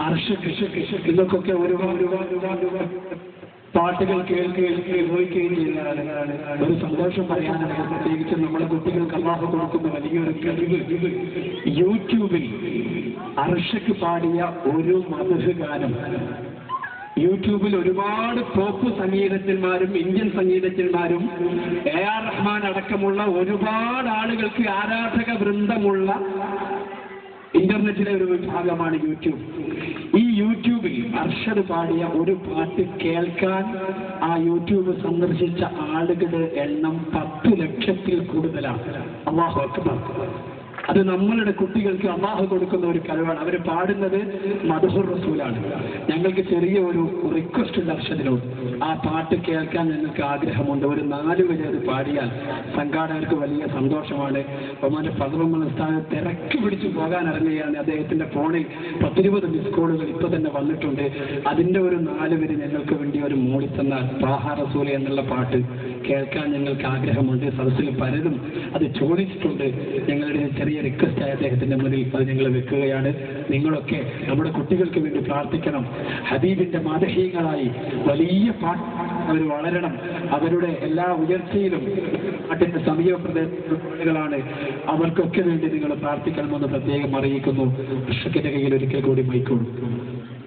അർഷക്ക് ഇതൊക്കെ ഒരുപാട് ഒരുപാട് ഒരുപാട് ഒരുപാട് പാട്ടുകൾ കേൾക്കുകയും അനുഭവിക്കുകയും ചെയ്യുന്നതാണ് ഒരു സന്തോഷം പറയാനുള്ളത് പ്രത്യേകിച്ച് നമ്മുടെ കുട്ടികൾക്ക് അള്ളാഹു കൊടുക്കുന്ന വലിയൊരു കഴിവ് യൂട്യൂബിൽ അർഷക്ക് പാടിയ ഒരു മധുഹ് ഗാനം യൂട്യൂബിൽ ഒരുപാട് പോപ്പ് സംഗീതജ്ഞന്മാരും ഇന്ത്യൻ സംഗീതജ്ഞന്മാരും എ ആർ റഹ്മാൻ അടക്കമുള്ള ഒരുപാട് ആളുകൾക്ക് ആരാധക വൃന്ദമുള്ള ഇന്റർനെറ്റിലെ ഒരു വിഭാഗമാണ് യൂട്യൂബ് ഈ യൂട്യൂബിൽ അർഷദ് പാടിയ ഒരു പാട്ട് കേൾക്കാൻ ആ യൂട്യൂബ് സന്ദർശിച്ച ആളുകളുടെ എണ്ണം പത്ത് ലക്ഷത്തിൽ കൂടുതലാണ് അള്ളാഹു അക്ബർ അത് നമ്മളുടെ കുട്ടികൾക്ക് അള്ളാഹു കൊടുക്കുന്ന ഒരു കഴിവാണ് അവർ പാടുന്നത് മധുഹുർ റസൂലാണ് ഞങ്ങൾക്ക് ചെറിയ ഒരു റിക്വസ്റ്റ് ഉണ്ട് അർഷദിനോട് ആ പാട്ട് കേൾക്കാൻ ഞങ്ങൾക്ക് ആഗ്രഹമുണ്ട് ഒരു നാല് വരെ അത് പാടിയാൽ സംഘാടകർക്ക് വലിയ സന്തോഷമാണ് ഒമാന്റെ പതിനൊമ്പത് സ്ഥാനം തിരക്ക് പിടിച്ചു പോകാൻ ഇറങ്ങുകയാണ് അദ്ദേഹത്തിന്റെ ഫോണിൽ പത്തിരുപത് മിസ് കോളുകൾ ഇപ്പൊ തന്നെ വന്നിട്ടുണ്ട് അതിന്റെ ഒരു നാല് വരെ ഞങ്ങൾക്ക് വേണ്ടി ഒരു മൂളി തന്നാൽ പാഹ റസൂൽ എന്നുള്ള പാട്ട് കേൾക്കാൻ ഞങ്ങൾക്ക് ആഗ്രഹമുണ്ട് സദസ്സിൽ പലരും അത് ചോദിച്ചിട്ടുണ്ട് ഞങ്ങളുടെ ചെറിയ റിക്വസ്റ്റ് ആയ അദ്ദേഹത്തിന്റെ മുന്നിൽ അത് ഞങ്ങൾ വെക്കുകയാണ് നിങ്ങളൊക്കെ നമ്മുടെ കുട്ടികൾക്ക് വേണ്ടി പ്രാർത്ഥിക്കണം ഹബീബിന്റെ മാതഹീങ്ങളായി വലിയ പാട്ട് അവർ വളരണം അവരുടെ എല്ലാ ഉയർച്ചയിലും നാട്ടിന്റെ സമീപ പ്രദേശങ്ങളാണ് അവർക്കൊക്കെ വേണ്ടി നിങ്ങൾ പ്രാർത്ഥിക്കണമെന്ന് പ്രത്യേകം അറിയിക്കുന്നു കർഷകന്റെ കയ്യിൽ ഒരിക്കൽ കൂടി മൈക്കോളും